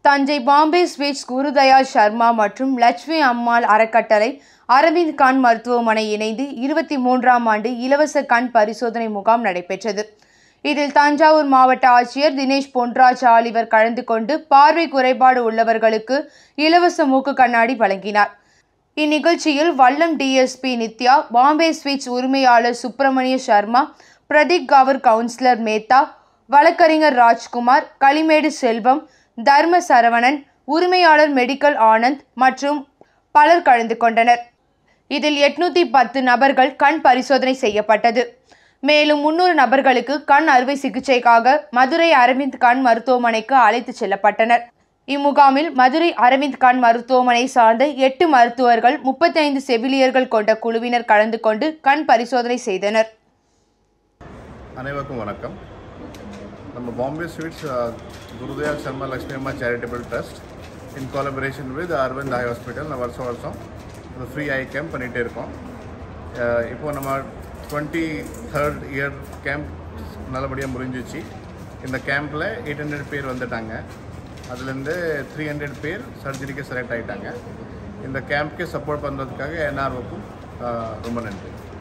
Thanjai Bombay sweets Gurudaya Sharma மற்றும் லட்சுமி அம்மாள் அறக்கட்டளை அரவிந்த் கண் மருத்துவமனை இணைந்து இருபத்தி மூன்றாம் ஆண்டு இலவச கண் பரிசோதனை முகாம் நடைபெற்றது இதில் தஞ்சாவூர் மாவட்ட ஆட்சியர் தினேஷ் பொன்ராஜ் ஆலிவர் கலந்து கொண்டு பார்வை குறைபாடு உள்ளவர்களுக்கு இலவச மூக்கு கண்ணாடி வழங்கினார் இந்நிகழ்ச்சியில் வல்லம் டிஎஸ்பி நித்யா பாம்பே ஸ்வீட்ஸ் உரிமையாளர் சுப்பிரமணிய சர்மா பிரதீக் கவர் கவுன்சிலர் மேத்தா வழக்கறிஞர் ராஜ்குமார் களிமேடு செல்வம் தர்ம சரவணன் உரிமையாளர் மெடிக்கல் ஆனந்த் மற்றும் பலர் கலந்து கொண்டனர் இதில் எட்நூத்தி பத்து நபர்கள் கண் பரிசோதனை செய்யப்பட்டது மேலும் முன்னூறு நபர்களுக்கு கண் அறுவை சிகிச்சைக்காக மதுரை அரவிந்த் கண் மருத்துவமனைக்கு அழைத்துச் செல்லப்பட்டனர் இம்முகாமில் மதுரை அரவிந்த் கண் மருத்துவமனை சார்ந்த எட்டு மருத்துவர்கள் முப்பத்தைந்து செவிலியர்கள் கொண்ட குழுவினர் கலந்து கொண்டு கண் பரிசோதனை செய்தனர் அனைவருக்கும் வணக்கம் நம்ம பாம்பே ஸ்வீட்ஸ் குருதயால் சர்மா லக்ஷ்மி அம்மா charitable trust in collaboration with Aravind eye hospital நம்ம வருஷம் வருஷம் ஒரு ஃப்ரீ ஐ கேம்ப் பண்ணிகிட்டே இருக்கோம் அஹ் இப்போ நம்ம டுவெண்ட்டி தேர்ட் இயர் கேம்ப் நல்லபடியாக முடிஞ்சிச்சு இந்த கேம்பில் எயிட் ஹண்ட்ரட் பேர் வந்துட்டாங்க அதுலேருந்து த்ரீ ஹண்ட்ரட் பேர் சர்ஜரிக்கு செலக்ட் ஆகிட்டாங்க இந்த கேம்ப்க்கு சப்போர்ட் பண்ணுறதுக்காக என்ஆர்ஓக்கும் ரொம்ப நன்றி